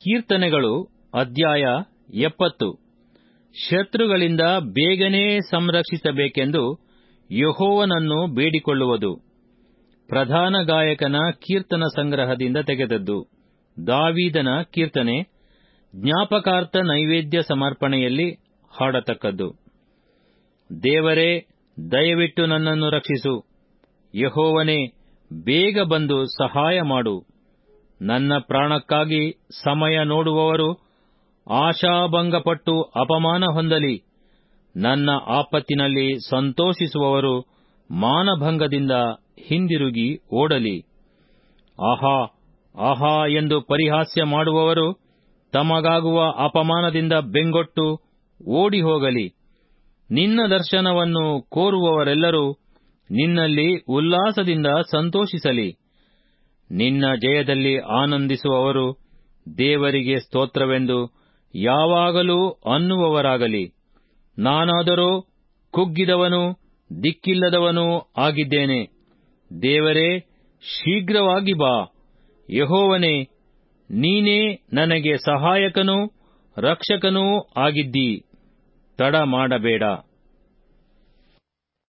ಕೀರ್ತನೆಗಳು ಅಧ್ಯಾಯ ಎಪ್ಪತ್ತು ಶತ್ರುಗಳಿಂದ ಬೇಗನೆ ಸಂರಕ್ಷಿಸಬೇಕೆಂದು ಯೆಹೋವನನ್ನು ಬೇಡಿಕೊಳ್ಳುವುದು ಪ್ರಧಾನ ಗಾಯಕನ ಕೀರ್ತನ ಸಂಗ್ರಹದಿಂದ ತೆಗೆದದ್ದು ದಾವೀದನ ಕೀರ್ತನೆ ಜ್ಞಾಪಕಾರ್ಥ ನೈವೇದ್ಯ ಸಮರ್ಪಣೆಯಲ್ಲಿ ಹಾಡತಕ್ಕದ್ದು ದೇವರೇ ದಯವಿಟ್ಟು ನನ್ನನ್ನು ರಕ್ಷಿಸು ಯೆಹೋವನೇ ಬೇಗ ಬಂದು ಸಹಾಯ ಮಾಡು ನನ್ನ ಪ್ರಾಣಕ್ಕಾಗಿ ಸಮಯ ನೋಡುವವರು ಆಶಾಭಂಗಪಟ್ಟು ಅಪಮಾನ ಹೊಂದಲಿ ನನ್ನ ಆಪತ್ತಿನಲ್ಲಿ ಸಂತೋಷಿಸುವವರು ಮಾನಭಂಗದಿಂದ ಹಿಂದಿರುಗಿ ಓಡಲಿ ಆಹಾ ಆಹಾ ಎಂದು ಪರಿಹಾಸ್ಯ ಮಾಡುವವರು ತಮಗಾಗುವ ಅಪಮಾನದಿಂದ ಬೆಂಗೊಟ್ಟು ಓಡಿ ಹೋಗಲಿ ನಿನ್ನ ದರ್ಶನವನ್ನು ಕೋರುವವರೆಲ್ಲರೂ ನಿನ್ನಲ್ಲಿ ಉಲ್ಲಾಸದಿಂದ ಸಂತೋಷಿಸಲಿ ನಿನ್ನ ಜಯದಲ್ಲಿ ಆನಂದಿಸುವವರು ದೇವರಿಗೆ ಸ್ತೋತ್ರವೆಂದು ಯಾವಾಗಲೂ ಅನ್ನುವವರಾಗಲಿ ನಾನಾದರೋ ಕುಗ್ಗಿದವನೂ ದಿಕ್ಕಿಲ್ಲದವನೂ ಆಗಿದ್ದೇನೆ ದೇವರೇ ಶೀಘ್ರವಾಗಿ ಬಾ ಯೆಹೋವನೇ ನೀನೇ ನನಗೆ ಸಹಾಯಕನೂ ರಕ್ಷಕನೂ ಆಗಿದ್ದೀ ತಡ ಮಾಡಬೇಡ